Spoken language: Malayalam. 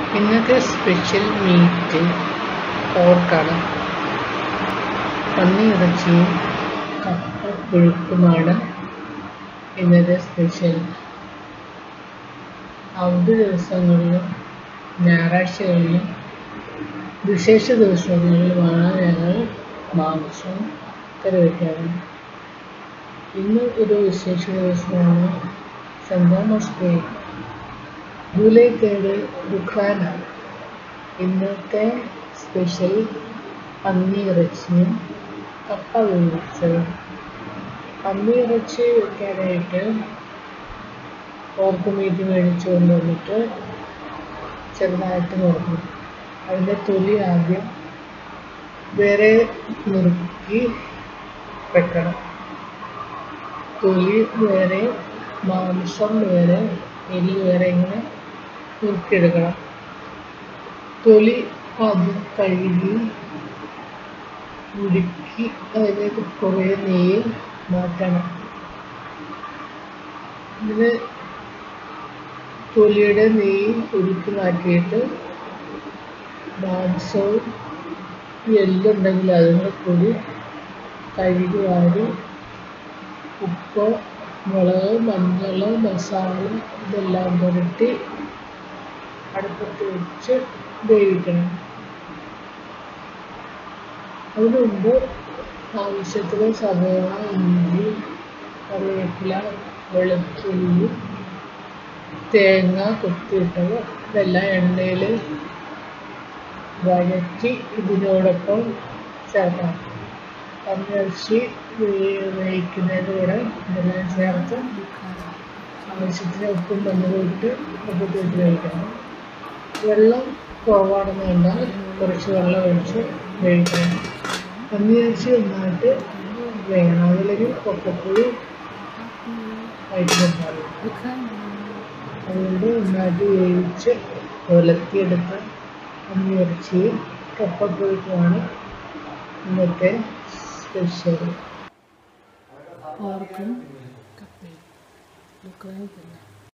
ഇന്നത്തെ സ്പെഷ്യൽ മീറ്റ് പോർക്കാണ് പന്നി ഇറച്ചിയും കപ്പ പുഴുക്കുമാണ് ഇന്നത്തെ സ്പെഷ്യൽ അവധി ദിവസങ്ങളിലും ഞായറാഴ്ചകളിലും വിശേഷ ദിവസങ്ങളിലുമാണ് ഞങ്ങൾ മാംസം കറി വയ്ക്കാറ് ഇന്ന് ഒരു വിശേഷ ദിവസമാണ് saint Thomas day July third ദുഃഖാന ഇന്നത്തെ സ്പെഷ്യൽ പന്നി ഇറച്ചിയും കപ്പ വേവിച്ചതും പന്നി ഇറച്ചി വെക്കാനായിട്ട് പോർക്ക് മീറ്റ് മേടിച്ച് കൊണ്ടുവന്നിട്ട് ചെറുതായിട്ട് നുറുക്കും അതിൻ്റെ തൊലി ആദ്യം വേറെ നുറുക്കി വെക്കണം തൊലി വേറെ മാംസം വേറെ എലി വേറെ ഇങ്ങനെ നുറുക്കിയെടുക്കണം തൊലി ആദ്യം കഴുകി ഉരുക്കി അതിലേക്ക് കുറേ നെയ്യ് മാറ്റണം ഇതിന് തൊലിയുടെ നെയ്യ് ഉരുക്കി മാറ്റിയിട്ട് മാംസവും എല്ലുണ്ടെങ്കിൽ അതും കൂടെ കൂടി കഴുകി വാരി ഉപ്പ് മുളക് മഞ്ഞൾ മസാല ഇതെല്ലാം പുരട്ടി അടുപ്പത്ത് വെച്ച് വേവിക്കണം അതിനു മുമ്പ് ആവശ്യത്തിന് സവോള ഇഞ്ചി കറിവേപ്പില വെളുത്തുള്ളി തേങ്ങ കൊത്തിയിട്ടത് ഇതെല്ലാം എണ്ണയിൽ വഴറ്റി ഇതിനോടൊപ്പം ചേർക്കണം പന്നിയിറച്ചി വേവിക്കുന്നതിൻ്റെ കൂടെ ഇതെല്ലാം ചേർത്ത് ആവശ്യത്തിന് ഉപ്പും മഞ്ഞളും ഇട്ട് അടുപ്പത്ത് വെച്ച് വേവിക്കണം വെള്ളം കുറവാണെന്ന് കണ്ടാൽ കുറച്ച് വെള്ളം ഒഴിച്ച് വേവിക്കണം പന്നിയിറച്ചി നന്നായിട്ട് വേണം അതിലൊരു കൊക്കപ്പുഴി വയറ്റിലുണ്ടാകും അതുകൊണ്ട് നന്നായിട്ട് വേവിച്ച് ഉലത്തിയെടുത്ത പന്നിയിറച്ചിയും കപ്പപ്പുഴുക്കുമാണ് ഇന്നത്തെ സ്പെഷ്യൽ പോർക്കും കപ്പയും ദുഃഖാന തന്നെ